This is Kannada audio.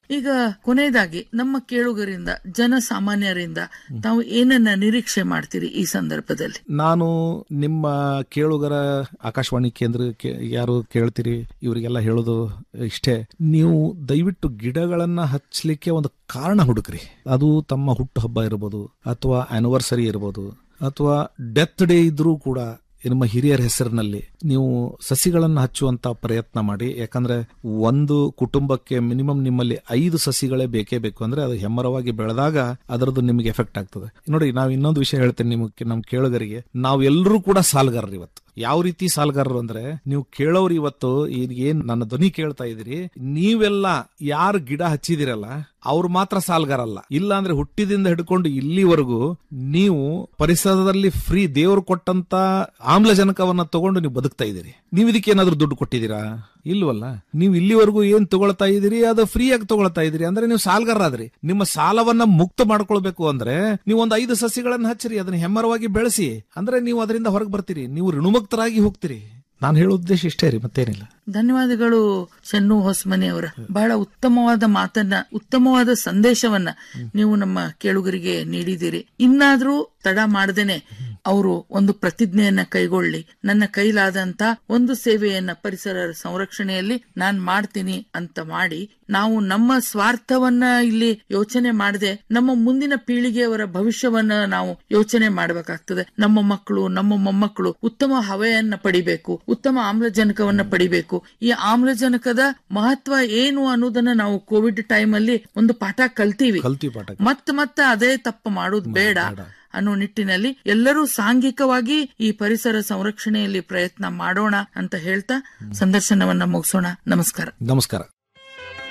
ಈಗ ಕೊನೆಯದಾಗಿ ನಮ್ಮ ಕೇಳುಗರಿಂದ ಜನಸಾಮಾನ್ಯರಿಂದ ತಾವು ಏನನ್ನ ನಿರೀಕ್ಷೆ ಮಾಡ್ತೀರಿ ಈ ಸಂದರ್ಭದಲ್ಲಿ ನಾನು ನಿಮ್ಮ ಕೇಳುಗರ ಆಕಾಶವಾಣಿ ಕೇಂದ್ರಕ್ಕೆ ಯಾರು ಕೇಳ್ತೀರಿ ಇವರಿಗೆಲ್ಲ ಹೇಳೋದು ಇಷ್ಟೇ ನೀವು ದಯವಿಟ್ಟು ಗಿಡಗಳನ್ನ ಹಚ್ಚಲಿಕ್ಕೆ ಒಂದು ಕಾರಣ ಹುಡುಕ್ರಿ ಅದು ತಮ್ಮ ಹುಟ್ಟುಹಬ್ಬ ಇರ್ಬೋದು ಅಥವಾ ಆನಿವರ್ಸರಿ ಇರ್ಬೋದು ಅಥವಾ ಡೆತ್ ಡೇ ಇದ್ರೂ ಕೂಡ ನಿಮ್ಮ ಹಿರಿಯರ ಹೆಸರಿನಲ್ಲಿ ನೀವು ಸಸಿಗಳನ್ನು ಹಚ್ಚುವಂತ ಪ್ರಯತ್ನ ಮಾಡಿ ಯಾಕಂದ್ರೆ ಒಂದು ಕುಟುಂಬಕ್ಕೆ ಮಿನಿಮಮ್ ನಿಮ್ಮಲ್ಲಿ ಐದು ಸಸಿಗಳೇ ಬೇಕೇ ಬೇಕು ಅಂದ್ರೆ ಅದು ಹೆಮ್ಮರವಾಗಿ ಬೆಳೆದಾಗ ಅದರದ್ದು ನಿಮಗೆ ಎಫೆಕ್ಟ್ ಆಗ್ತದೆ ನೋಡಿ ನಾವು ಇನ್ನೊಂದು ವಿಷಯ ಹೇಳ್ತೇನೆ ನಿಮಗೆ ನಮ್ ಕೇಳುಗರಿಗೆ ನಾವು ಎಲ್ಲರೂ ಕೂಡ ಸಾಲ್ಗಾರರು ಇವತ್ತು ಯಾವ ರೀತಿ ಸಾಲ್ಗಾರರು ಅಂದ್ರೆ ನೀವು ಕೇಳೋರು ಇವತ್ತು ಈಗ ಏನ್ ನನ್ನ ಧ್ವನಿ ಕೇಳ್ತಾ ಇದೀರಿ ನೀವೆಲ್ಲ ಯಾರು ಗಿಡ ಹಚ್ಚಿದಿರಲ್ಲ ಅವ್ರು ಮಾತ್ರ ಸಾಲ್ಗಾರಲ್ಲ ಇಲ್ಲ ಅಂದ್ರೆ ಹುಟ್ಟಿದಿಂದ ಹಿಡ್ಕೊಂಡು ಇಲ್ಲಿವರೆಗೂ ನೀವು ಪರಿಸರದಲ್ಲಿ ಫ್ರೀ ದೇವರು ಕೊಟ್ಟಂತ ಆಮ್ಲಜನಕವನ್ನ ತಗೊಂಡು ನೀವು ಬದುಕ್ತಾ ಇದ್ದೀರಿ ನೀವು ಇದಕ್ಕೆ ಏನಾದ್ರೂ ದುಡ್ಡು ಕೊಟ್ಟಿದ್ದೀರಾ ಇಲ್ವಲ್ಲ ನೀವು ಇಲ್ಲಿವರೆಗೂ ಏನ್ ತಗೊಳ್ತಾ ಇದೀರಿ ಅದು ಫ್ರೀ ಆಗಿ ತಗೊಳ್ತಾ ಇದೀರಿ ಅಂದ್ರೆ ನೀವು ಸಾಲ್ಗಾರರಾದ್ರಿ ನಿಮ್ಮ ಸಾಲವನ್ನ ಮುಕ್ತ ಮಾಡ್ಕೊಳ್ಬೇಕು ಅಂದ್ರೆ ನೀವು ಒಂದು ಐದು ಸಸಿಗಳನ್ನ ಹಚ್ಚಿರಿ ಅದನ್ನ ಹೆಮ್ಮರವಾಗಿ ಬೆಳೆಸಿ ಅಂದ್ರೆ ನೀವು ಅದರಿಂದ ಹೊರಗೆ ಬರ್ತೀರಿ ನೀವು ಋಣಮುಕ್ತರಾಗಿ ಹೋಗ್ತೀರಿ ನಾನು ಹೇಳೋ ಉದ್ದೇಶ ಇಷ್ಟೇ ರೀ ಮತ್ತೇನಿಲ್ಲ ಧನ್ಯವಾದಗಳು ಚೆನ್ನು ಹೊಸಮನಿ ಅವರ ಬಹಳ ಉತ್ತಮವಾದ ಮಾತನ್ನ ಉತ್ತಮವಾದ ಸಂದೇಶವನ್ನ ನೀವು ನಮ್ಮ ಕೇಳುಗರಿಗೆ ನೀಡಿದಿರಿ ಇನ್ನಾದ್ರೂ ತಡ ಮಾಡದೇನೆ ಅವರು ಒಂದು ಪ್ರತಿಜ್ಞೆಯನ್ನ ಕೈಗೊಳ್ಳಿ ನನ್ನ ಕೈಲಾದಂತ ಒಂದು ಸೇವೆಯನ್ನ ಪರಿಸರ ಸಂರಕ್ಷಣೆಯಲ್ಲಿ ನಾನ್ ಮಾಡ್ತೀನಿ ಅಂತ ಮಾಡಿ ನಾವು ನಮ್ಮ ಸ್ವಾರ್ಥವನ್ನ ಇಲ್ಲಿ ಯೋಚನೆ ಮಾಡದೆ ನಮ್ಮ ಮುಂದಿನ ಪೀಳಿಗೆಯವರ ಭವಿಷ್ಯವನ್ನ ನಾವು ಯೋಚನೆ ಮಾಡಬೇಕಾಗ್ತದೆ ನಮ್ಮ ಮಕ್ಕಳು ನಮ್ಮ ಮೊಮ್ಮಕ್ಕಳು ಉತ್ತಮ ಹವೆಯನ್ನ ಪಡಿಬೇಕು ಉತ್ತಮ ಆಮ್ಲಜನಕವನ್ನ ಪಡಿಬೇಕು ಈ ಆಮ್ಲಜನಕದ ಮಹತ್ವ ಏನು ಅನ್ನೋದನ್ನ ನಾವು ಕೋವಿಡ್ ಟೈಮ್ ಅಲ್ಲಿ ಒಂದು ಪಾಠ ಕಲ್ತೀವಿ ಕಲ್ತಿ ಪಾಠ ಮತ್ತ ಮತ್ತೆ ಅದೇ ತಪ್ಪು ಮಾಡೋದು ಬೇಡ ಅನ್ನೋ ನಿಟ್ಟಿನಲ್ಲಿ ಎಲ್ಲರೂ ಸಾಂಘಿಕವಾಗಿ ಈ ಪರಿಸರ ಸಂರಕ್ಷಣೆಯಲ್ಲಿ ಪ್ರಯತ್ನ ಮಾಡೋಣ ಅಂತ ಹೇಳ್ತಾ ಸಂದರ್ಶನವನ್ನ ಮುಗಿಸೋಣ ನಮಸ್ಕಾರ ನಮಸ್ಕಾರ